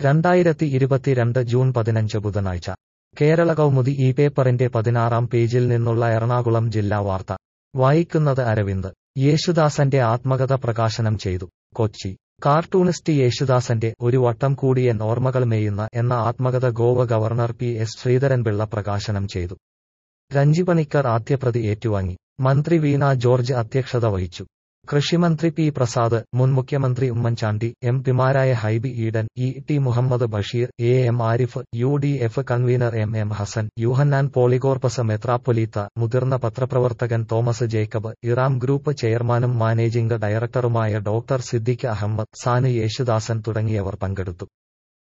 രണ്ടായിരത്തി ഇരുപത്തിരണ്ട് ജൂൺ പതിനഞ്ച് ബുധനാഴ്ച കേരള കൗമുദി ഈ പേപ്പറിന്റെ പതിനാറാം പേജിൽ നിന്നുള്ള എറണാകുളം ജില്ലാ വാർത്ത വായിക്കുന്നത് അരവിന്ദ് യേശുദാസന്റെ ആത്മകഥ പ്രകാശനം ചെയ്തു കൊച്ചി കാർട്ടൂണിസ്റ്റ് യേശുദാസന്റെ ഒരു വട്ടം കൂടിയൻ ഓർമ്മകൾ മേയുന്ന എന്ന ആത്മകഥ Goa governor P S Sreedharan Pillai പ്രകാശനം ചെയ്തു രഞ്ജിപണിക്കർ ആദ്യപ്രതി ഏറ്റുവാങ്ങി മന്ത്രി വീണ ജോർജ് അധ്യക്ഷത വഹിച്ചു കൃഷിമന്ത്രി പി പ്രസാദ് മുൻ മുഖ്യമന്ത്രി ഉമ്മൻചാണ്ടി എം പിമാരായ Hibi Eden E T Muhammad Basheer A M Arif U D F convener M M Hassan Yuhanon Polycarpus മെത്രാപ്പൊലീത്ത മുതിർന്ന പത്രപ്രവർത്തകൻ തോമസ് ജേക്കബ് ഇറാം ഗ്രൂപ്പ് ചെയർമാനും മാനേജിംഗ് ഡയറക്ടറുമായ ഡോക്ടർ സിദ്ദിഖ് അഹമ്മദ് സാനു യേശുദാസൻ തുടങ്ങിയവർ പങ്കെടുത്തു